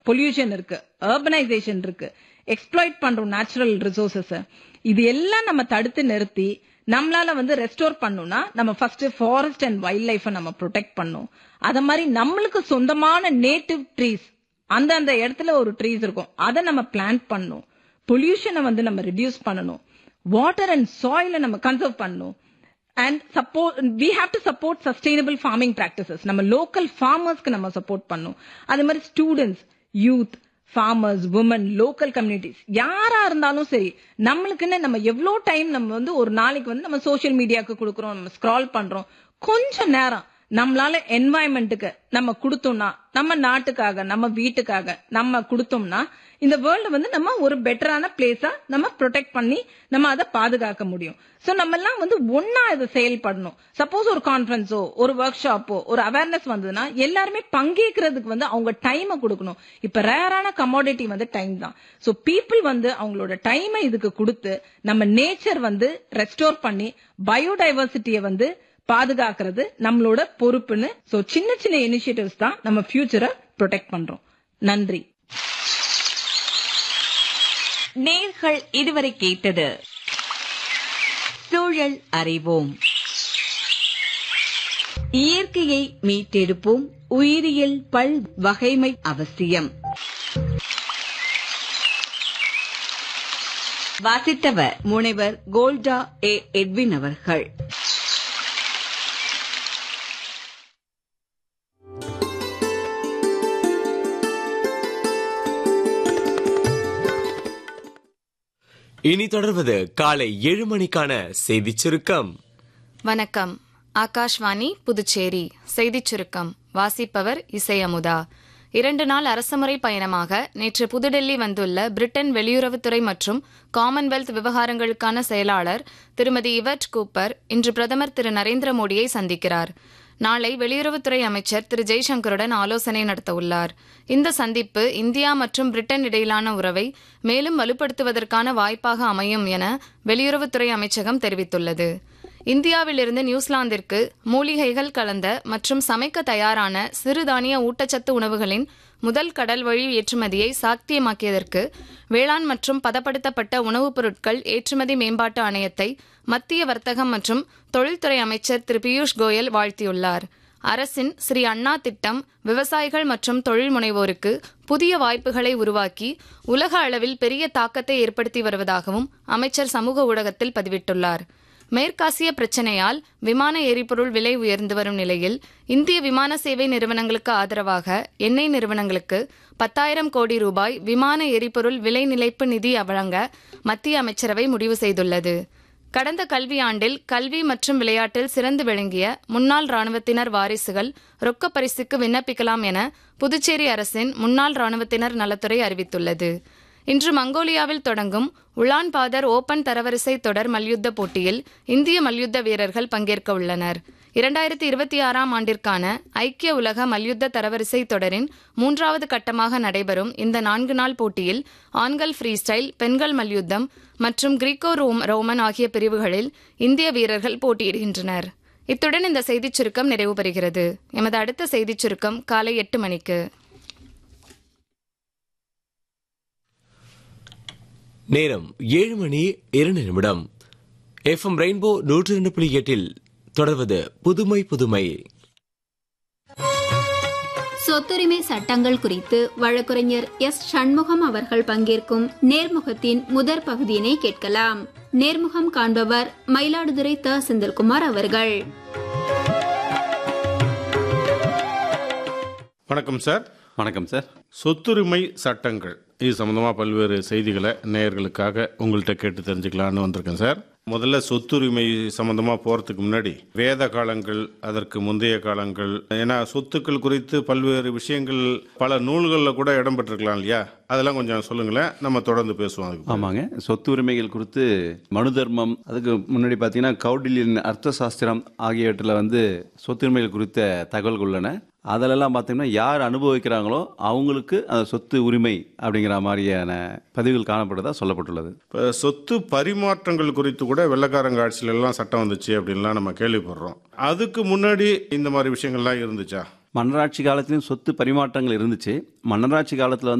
pollution இருக்கு urbanisation இருக்கு exploit பண்றோம் நேச்சுரல் ரிசோர்சஸ் இது எல்லாம் நம்ம தடுத்து நிறுத்தி நம்மளால வந்து ரெஸ்டோர் பண்ணணும்னா நம்ம first forest and wildlife நம்ம ப்ரொடெக்ட் பண்ணணும் அத மாதிரி நம்மளுக்கு சொந்தமான நேட்டிவ் ட்ரீஸ் அந்த அந்த இடத்துல ஒரு ட்ரீஸ் இருக்கும் அதை நம்ம பிளான்ட் பண்ணணும் பொல்யூஷனை வந்து நம்ம ரிடியூஸ் பண்ணணும் வாட்டர் அண்ட் சாயில நம்ம கன்சர்வ் பண்ணணும் and support we have to support sustainable farming practices நம்ம லோக்கல் ஃபார்மர்ஸ்க்கு நம்ம சப்போர்ட் பண்ணணும் அதே மாதிரி students youth farmers women local communities யாரா இருந்தாலும் சரி நம்மளுக்குன்னு நம்ம எவ்வளோ டைம் நம்ம வந்து ஒரு நாளைக்கு வந்து நம்ம சோஷியல் மீடியாவுக்கு கொடுக்குறோம் நம்ம ஸ்க்ரால் பண்றோம் கொஞ்சம் நேரம் நம்மளால என்வாயன்மெண்ட்டுக்கு நம்ம கொடுத்தோம்னா நம்ம நாட்டுக்காக நம்ம வீட்டுக்காக நம்ம கொடுத்தோம்னா இந்த வேர்ல்டு வந்து நம்ம ஒரு பெட்டரான பிளேஸா நம்ம ப்ரொடெக்ட் பண்ணி நம்ம அதை பாதுகாக்க முடியும் சோ நம்ம எல்லாம் வந்து ஒன்னா இதை செயல்படணும் சப்போஸ் ஒரு கான்ஃபரன்ஸோ ஒரு ஒர்க் ஷாப்போ ஒரு அவேர்னஸ் வந்ததுன்னா எல்லாருமே பங்கேற்கிறதுக்கு வந்து அவங்க டைமை கொடுக்கணும் இப்ப ரேரான கமாடிட்டி வந்து டைம் தான் சோ பீப்புள் வந்து அவங்களோட டைமை இதுக்கு கொடுத்து நம்ம நேச்சர் வந்து ரெஸ்டோர் பண்ணி பயோடைவர்சிட்டியை வந்து பாதுகாக்கிறது நம்மளோட பொறுப்புன்னு சோ சின்ன சின்ன இனிஷியேட்டிவ்ஸ் தான் நம்ம ஃபியூச்சரை ப்ரொடெக்ட் பண்றோம் நன்றி நேர்கள் இதுவரை கேட்டது சூழல் அறிவோம் இயற்கையை மீட்டெடுப்போம் உயிரியல் பல் வகைமை அவசியம் வாசித்தவர் முனைவர் கோல்டா ஏ எட்வின் அவர்கள் இனி தொடர்வது காலை ஏழு மணிக்கான செய்திச் சுருக்கம் வணக்கம் ஆகாஷ்வாணி புதுச்சேரி செய்திச் சுருக்கம் வாசிப்பவர் இசை அமுதா இரண்டு நாள் அரசுமுறை பயணமாக நேற்று புதுடெல்லி வந்துள்ள பிரிட்டன் வெளியுறவுத்துறை மற்றும் காமன்வெல்த் விவகாரங்களுக்கான செயலாளர் திருமதி இவர்ட் கூப்பர் இன்று பிரதமர் திரு நரேந்திர மோடியை சந்திக்கிறார் நாளை வெளியுறவுத்துறை அமைச்சர் திரு ஜெய்சங்கருடன் ஆலோசனை நடத்தவுள்ளார் இந்த சந்திப்பு இந்தியா மற்றும் பிரிட்டன் இடையிலான உறவை மேலும் வலுப்படுத்துவதற்கான வாய்ப்பாக அமையும் என வெளியுறவுத்துறை அமைச்சகம் தெரிவித்துள்ளது இந்தியாவிலிருந்து நியூசிலாந்திற்கு மூலிகைகள் கலந்த மற்றும் சமைக்க தயாரான சிறுதானிய ஊட்டச்சத்து உணவுகளின் முதல் கடல் வழி ஏற்றுமதியை சாத்தியமாக்கியதற்கு வேளாண் மற்றும் பதப்படுத்தப்பட்ட உணவுப் பொருட்கள் ஏற்றுமதி மேம்பாட்டு ஆணையத்தை மத்திய வர்த்தகம் மற்றும் தொழில்துறை அமைச்சர் திரு பியூஷ் கோயல் வாழ்த்தியுள்ளார் அரசின் ஸ்ரீ அண்ணா திட்டம் விவசாயிகள் மற்றும் தொழில் முனைவோருக்கு புதிய வாய்ப்புகளை உருவாக்கி உலக அளவில் பெரிய தாக்கத்தை ஏற்படுத்தி வருவதாகவும் அமைச்சர் சமூக ஊடகத்தில் பதிவிட்டுள்ளார் மேற்காசிய பிரச்சனையால் விமான எரிபொருள் விலை உயர்ந்து வரும் நிலையில் இந்திய விமான சேவை நிறுவனங்களுக்கு ஆதரவாக எண்ணெய் நிறுவனங்களுக்கு பத்தாயிரம் கோடி ரூபாய் விமான எரிபொருள் விலை நிலைப்பு நிதி வழங்க மத்திய அமைச்சரவை முடிவு செய்துள்ளது கடந்த கல்வியாண்டில் கல்வி மற்றும் விளையாட்டில் சிறந்து விளங்கிய முன்னாள் ராணுவத்தினர் வாரிசுகள் ரொக்க பரிசுக்கு விண்ணப்பிக்கலாம் என புதுச்சேரி அரசின் முன்னாள் ராணுவத்தினர் நலத்துறை அறிவித்துள்ளது இன்று மங்கோலியாவில் தொடங்கும் உலான் பாதர் ஓபன் தரவரிசை தொடர் மல்யுத்த போட்டியில் இந்திய மல்யுத்த வீரர்கள் பங்கேற்க உள்ளனர் இரண்டாயிரத்தி இருபத்தி ஆறாம் ஆண்டிற்கான ஐக்கிய உலக மல்யுத்த தரவரிசை தொடரின் மூன்றாவது கட்டமாக நடைபெறும் இந்த நான்கு நாள் போட்டியில் ஆண்கள் ஃப்ரீ ஸ்டைல் பெண்கள் மல்யுத்தம் மற்றும் கிரீக்கோ ரோம் ரோமன் ஆகிய பிரிவுகளில் இந்திய வீரர்கள் போட்டியிடுகின்றனர் இத்துடன் இந்த செய்திச் சுருக்கம் நிறைவு பெறுகிறது எமது அடுத்த செய்திச் சுருக்கம் காலை எட்டு மணிக்கு நேரம் ஏழு மணி இரண்டு நிமிடம் எஃப்எம் ரெயின்போ நூற்றி ரெண்டு புள்ளி எட்டில் தொடர்வது புதுமை புதுமை சொத்துரிமை சட்டங்கள் குறித்து வழக்குரைஞர் எஸ் சண்முகம் அவர்கள் பங்கேற்கும் நேர்முகத்தின் முதற் பகுதியினை கேட்கலாம் நேர்முகம் காண்பவர் மயிலாடுதுறை த செந்தில்குமார் அவர்கள் வணக்கம் சார் வணக்கம் சார் சொத்துரிமை சட்டங்கள் இது சம்பந்தமா பல்வேறு செய்திகளை நேயர்களுக்காக உங்கள்கிட்ட கேட்டு தெரிஞ்சுக்கலான்னு வந்திருக்கேன் சார் முதல்ல சொத்துரிமை சம்பந்தமா போறதுக்கு முன்னாடி வேத காலங்கள் அதற்கு முந்தைய காலங்கள் ஏன்னா சொத்துக்கள் குறித்து பல்வேறு விஷயங்கள் பல நூல்களில் கூட இடம்பெற்றிருக்கலாம் இல்லையா அதெல்லாம் கொஞ்சம் சொல்லுங்களேன் நம்ம தொடர்ந்து பேசுவோம் அதுக்கு ஆமாங்க சொத்து உரிமைகள் குறித்து மனு தர்மம் அதுக்கு முன்னாடி பார்த்தீங்கன்னா கௌடில்யன் அர்த்த சாஸ்திரம் ஆகியவற்றில் வந்து சொத்துரிமைகள் குறித்த தகவல்கள் உள்ளன அதிலெல்லாம் பார்த்தீங்கன்னா யார் அனுபவிக்கிறாங்களோ அவங்களுக்கு அந்த சொத்து உரிமை அப்படிங்கிற மாதிரியான பதிவுகள் காணப்படுறதா சொல்லப்பட்டுள்ளது இப்போ சொத்து பரிமாற்றங்கள் குறித்து கூட வெள்ளக்காரங்க ஆட்சியில எல்லாம் சட்டம் வந்துச்சு அப்படின்லாம் நம்ம கேள்விப்படுறோம் அதுக்கு முன்னாடி இந்த மாதிரி விஷயங்கள்லாம் இருந்துச்சா மன்னராட்சி காலத்திலும் சொத்து பரிமாற்றங்கள் இருந்துச்சு மன்னராட்சி காலத்தில் வந்து